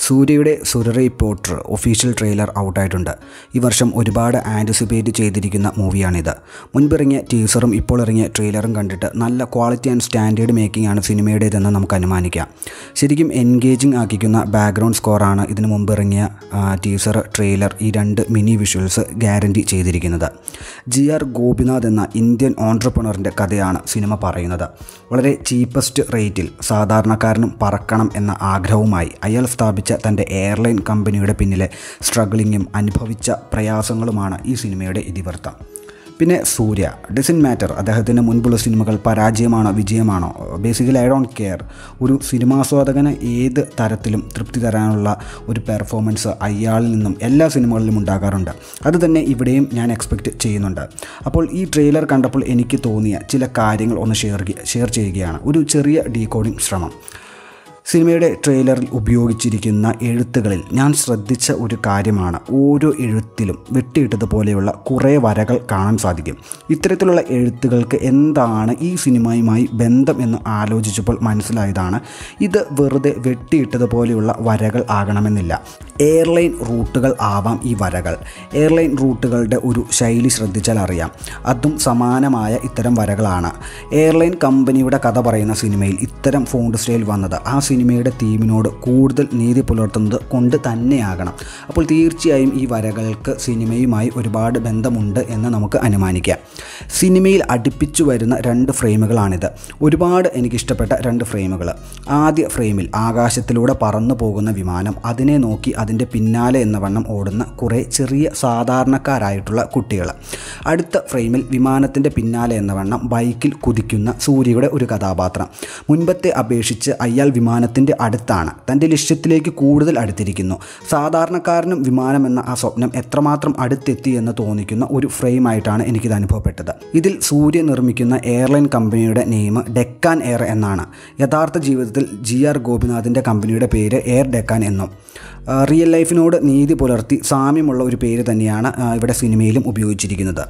സൂര്യയുടെ Soorarai Pottru official trailer ഔട്ടായിട്ടുണ്ട് ഈ വർഷം ഒരുപാട് ആൻറ്റിസിപ്പേറ്റ് ചെയ്തിരിക്കുന്ന മൂവിയാണിത് മുൻപിറങ്ങിയ ടീസറും ഇപ്പോൾ ഇറങ്ങിയ ട്രെയിലറും കണ്ടിട്ട് നല്ല ക്വാളിറ്റി ആൻഡ് സ്റ്റാൻഡേർഡ് മേക്കിംഗ് ആണ് സിനിമയുടേതെന്ന് നമുക്ക് അനുമാനിക്കാം ശരിക്കും എൻഗേജിങ് ആക്കിക്കുന്ന ബാക്ക്ഗ്രൗണ്ട് സ്കോറാണ് ഇതിനു മുമ്പ് ഇറങ്ങിയ ടീസർ ട്രെയിലർ ഈ രണ്ട് മിനി വിഷ്വൽസ് ഗ്യാരണ്ടി ചെയ്തിരിക്കുന്നത് ജി ആർ ഗോപിനാഥ് എന്ന ഇന്ത്യൻ ഓൺട്രപ്രണറിൻ്റെ കഥയാണ് സിനിമ പറയുന്നത് വളരെ ചീപ്പസ്റ്റ് റേറ്റിൽ സാധാരണക്കാരനും പറക്കണം എന്ന ആഗ്രഹവുമായി അയാൾ സ്ഥാപിച്ച തൻ്റെ എയർലൈൻ കമ്പനിയുടെ പിന്നിലെ സ്ട്രഗിളിങ്ങും അനുഭവിച്ച പ്രയാസങ്ങളുമാണ് ഈ സിനിമയുടെ ഇതിവൃത്തം പിന്നെ സൂര്യ ഡിസൻ മാറ്റർ അദ്ദേഹത്തിൻ്റെ മുൻപുള്ള സിനിമകൾ പരാജയമാണോ വിജയമാണോ ബേസിക്കലി ഐ ഡോണ്ട് കെയർ ഒരു സിനിമാസ്വാദകന് ഏത് തരത്തിലും തൃപ്തി തരാനുള്ള ഒരു പെർഫോമൻസ് അയാളിൽ നിന്നും എല്ലാ സിനിമകളിലും ഉണ്ടാകാറുണ്ട് അത് തന്നെ ഇവിടെയും ഞാൻ എക്സ്പെക്റ്റ് ചെയ്യുന്നുണ്ട് അപ്പോൾ ഈ ട്രെയിലർ കണ്ടപ്പോൾ എനിക്ക് തോന്നിയ ചില കാര്യങ്ങൾ ഒന്ന് ഷെയർ ഷെയർ ചെയ്യുകയാണ് ഒരു ചെറിയ ഡീകോഡിംഗ് ശ്രമം സിനിമയുടെ ട്രെയിലറിൽ ഉപയോഗിച്ചിരിക്കുന്ന എഴുത്തുകളിൽ ഞാൻ ശ്രദ്ധിച്ച ഒരു കാര്യമാണ് ഓരോ എഴുത്തിലും വെട്ടിയിട്ടതുപോലെയുള്ള കുറേ വരകൾ കാണാൻ സാധിക്കും ഇത്തരത്തിലുള്ള എഴുത്തുകൾക്ക് എന്താണ് ഈ സിനിമയുമായി ബന്ധം എന്ന് ആലോചിച്ചപ്പോൾ മനസ്സിലായതാണ് ഇത് വെറുതെ വെട്ടിയിട്ടതുപോലെയുള്ള വരകൾ ആകണമെന്നില്ല എയർലൈൻ റൂട്ടുകൾ ആവാം ഈ വരകൾ എയർലൈൻ റൂട്ടുകളുടെ ഒരു ശൈലി ശ്രദ്ധിച്ചാൽ അറിയാം അതും സമാനമായ ഇത്തരം വരകളാണ് എയർലൈൻ കമ്പനിയുടെ കഥ പറയുന്ന സിനിമയിൽ ഇത്തരം ഫോണ്ട് സ്റ്റൈൽ വന്നത് ആ സിനിമയുടെ തീമിനോട് കൂടുതൽ നീതി പുലർത്തുന്നത് കൊണ്ട് തന്നെയാകണം അപ്പോൾ തീർച്ചയായും ഈ വരകൾക്ക് സിനിമയുമായി ഒരുപാട് ബന്ധമുണ്ട് എന്ന് നമുക്ക് അനുമാനിക്കാം സിനിമയിൽ അടുപ്പിച്ചു വരുന്ന രണ്ട് ഫ്രെയിമുകളാണിത് ഒരുപാട് എനിക്കിഷ്ടപ്പെട്ട രണ്ട് ഫ്രെയിമുകൾ ആദ്യ ഫ്രെയിമിൽ ആകാശത്തിലൂടെ പറന്നു പോകുന്ന വിമാനം അതിനെ നോക്കി അതിൻ്റെ പിന്നാലെ എന്ന വണ്ണം ഓടുന്ന കുറേ ചെറിയ സാധാരണക്കാരായിട്ടുള്ള കുട്ടികൾ അടുത്ത ഫ്രെയിമിൽ വിമാനത്തിൻ്റെ പിന്നാലെ എന്ന വണ്ണം ബൈക്കിൽ കുതിക്കുന്ന സൂര്യയുടെ ഒരു കഥാപാത്രം മുൻപത്തെ അപേക്ഷിച്ച് അയാൾ വിമാനത്തിൻ്റെ അടുത്താണ് തൻ്റെ ലക്ഷ്യത്തിലേക്ക് കൂടുതൽ അടുത്തിരിക്കുന്നു സാധാരണക്കാരനും വിമാനം എന്ന ആ സ്വപ്നം എത്രമാത്രം അടുത്തെത്തി എന്ന് തോന്നിക്കുന്ന ഒരു ഫ്രെയിമായിട്ടാണ് എനിക്കിത് അനുഭവപ്പെട്ടത് ഇതിൽ സൂര്യ നിർമ്മിക്കുന്ന എയർലൈൻ കമ്പനിയുടെ നെയിം ഡെക്കാൻ എയർ എന്നാണ് യഥാർത്ഥ ജീവിതത്തിൽ ജി ആർ ഗോപിനാഥിൻ്റെ കമ്പനിയുടെ പേര് എയർ ഡെക്കാൻ എന്നും റിയൽ ലൈഫിനോട് നീതി പുലർത്തി സാമ്യമുള്ള ഒരു പേര് തന്നെയാണ് ഇവിടെ സിനിമയിലും ഉപയോഗിച്ചിരിക്കുന്നത്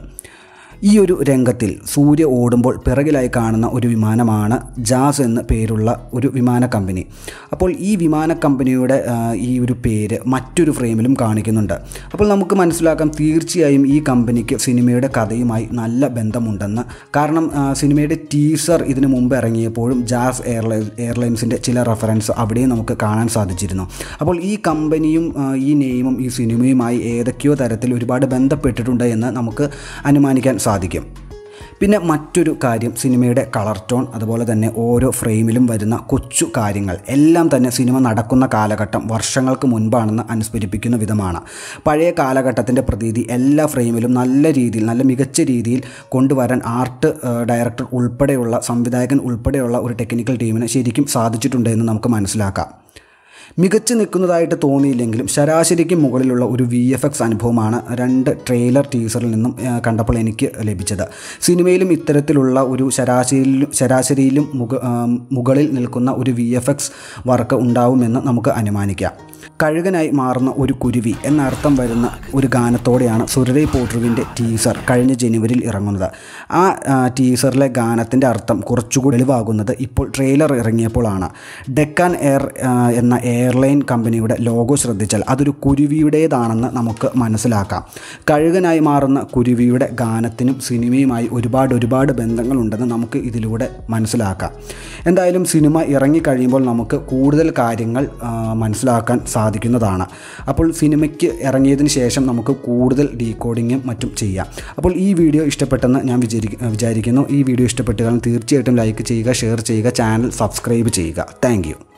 ഈ ഒരു രംഗത്തിൽ സൂര്യ ഓടുമ്പോൾ പിറകിലായി കാണുന്ന ഒരു വിമാനമാണ് ജാസ് എന്ന് പേരുള്ള ഒരു വിമാന കമ്പനി അപ്പോൾ ഈ വിമാന കമ്പനിയുടെ ഈ ഒരു പേര് മറ്റൊരു ഫ്രെയിമിലും കാണിക്കുന്നുണ്ട് അപ്പോൾ നമുക്ക് മനസ്സിലാക്കാം തീർച്ചയായും ഈ കമ്പനിക്ക് സിനിമയുടെ കഥയുമായി നല്ല ബന്ധമുണ്ടെന്ന് കാരണം സിനിമയുടെ ടീസർ ഇതിനു മുമ്പ് ഇറങ്ങിയപ്പോഴും ജാസ് എയർലൈൻ എയർലൈൻസിൻ്റെ ചില റെഫറൻസ് അവിടെയും നമുക്ക് കാണാൻ സാധിച്ചിരുന്നു അപ്പോൾ ഈ കമ്പനിയും ഈ നെയിമും ഈ സിനിമയുമായി ഏതൊക്കെയോ തരത്തിൽ ഒരുപാട് ബന്ധപ്പെട്ടിട്ടുണ്ട് എന്ന് നമുക്ക് അനുമാനിക്കാൻ സാധിക്കും പിന്നെ മറ്റൊരു കാര്യം സിനിമയുടെ കളർ ടോൺ അതുപോലെ തന്നെ ഓരോ ഫ്രെയിമിലും വരുന്ന കൊച്ചു കാര്യങ്ങൾ എല്ലാം തന്നെ സിനിമ നടക്കുന്ന കാലഘട്ടം വർഷങ്ങൾക്ക് മുൻപാണെന്ന് അനുസ്മരിപ്പിക്കുന്ന വിധമാണ് പഴയ കാലഘട്ടത്തിൻ്റെ പ്രതീതി എല്ലാ ഫ്രെയിമിലും നല്ല രീതിയിൽ നല്ല മികച്ച രീതിയിൽ കൊണ്ടുവരാൻ ആർട്ട് ഡയറക്ടർ ഉൾപ്പെടെയുള്ള സംവിധായകൻ ഉൾപ്പെടെയുള്ള ഒരു ടെക്നിക്കൽ ടീമിന് ശരിക്കും സാധിച്ചിട്ടുണ്ട് എന്ന് നമുക്ക് മനസ്സിലാക്കാം മികച്ചു നിൽക്കുന്നതായിട്ട് തോന്നിയില്ലെങ്കിലും ശരാശരിക്ക് മുകളിലുള്ള ഒരു വി എഫ് എക്സ് അനുഭവമാണ് രണ്ട് ട്രെയിലർ ടീസറിൽ നിന്നും കണ്ടപ്പോൾ എനിക്ക് ലഭിച്ചത് സിനിമയിലും ഇത്തരത്തിലുള്ള ഒരു ശരാശരിയിലും ശരാശരിയിലും മുക മുകളിൽ നിൽക്കുന്ന ഒരു വി എഫ് എക്സ് വർക്ക് ഉണ്ടാവുമെന്ന് നമുക്ക് അനുമാനിക്കാം കഴുകനായി മാറുന്ന ഒരു കുരുവി എന്നർത്ഥം വരുന്ന ഒരു ഗാനത്തോടെയാണ് സുരരൈ പോട്രുവിൻ്റെ ടീസർ കഴിഞ്ഞ ജനുവരിയിൽ ഇറങ്ങുന്നത് ആ ടീസറിലെ ഗാനത്തിൻ്റെ അർത്ഥം കുറച്ചുകൂടി വെളിവാകുന്നത് ഇപ്പോൾ ട്രെയിലർ ഇറങ്ങിയപ്പോഴാണ് ഡെക്കാൻ എയർ എന്ന എയർലൈൻ കമ്പനിയുടെ ലോഗോ ശ്രദ്ധിച്ചാൽ അതൊരു കുരുവിയുടേതാണെന്ന് നമുക്ക് മനസ്സിലാക്കാം കഴുകനായി മാറുന്ന കുരുവിയുടെ ഗാനത്തിനും സിനിമയുമായി ഒരുപാട് ഒരുപാട് ബന്ധങ്ങളുണ്ടെന്ന് നമുക്ക് ഇതിലൂടെ മനസ്സിലാക്കാം എന്തായാലും സിനിമ ഇറങ്ങിക്കഴിയുമ്പോൾ നമുക്ക് കൂടുതൽ കാര്യങ്ങൾ മനസ്സിലാക്കാൻ സാധിക്കുന്നതാണ് അപ്പോൾ സിനിമയ്ക്ക് ഇറങ്ങിയതിന് ശേഷം നമുക്ക് കൂടുതൽ ഡീകോഡിങ്ങും മറ്റും ചെയ്യാം അപ്പോൾ ഈ വീഡിയോ ഇഷ്ടപ്പെട്ടെന്ന് ഞാൻ വിചാരി വിചാരിക്കുന്നു ഈ വീഡിയോ ഇഷ്ടപ്പെട്ടുകാലും തീർച്ചയായിട്ടും ലൈക്ക് ചെയ്യുക ഷെയർ ചെയ്യുക ചാനൽ സബ്സ്ക്രൈബ് ചെയ്യുക താങ്ക്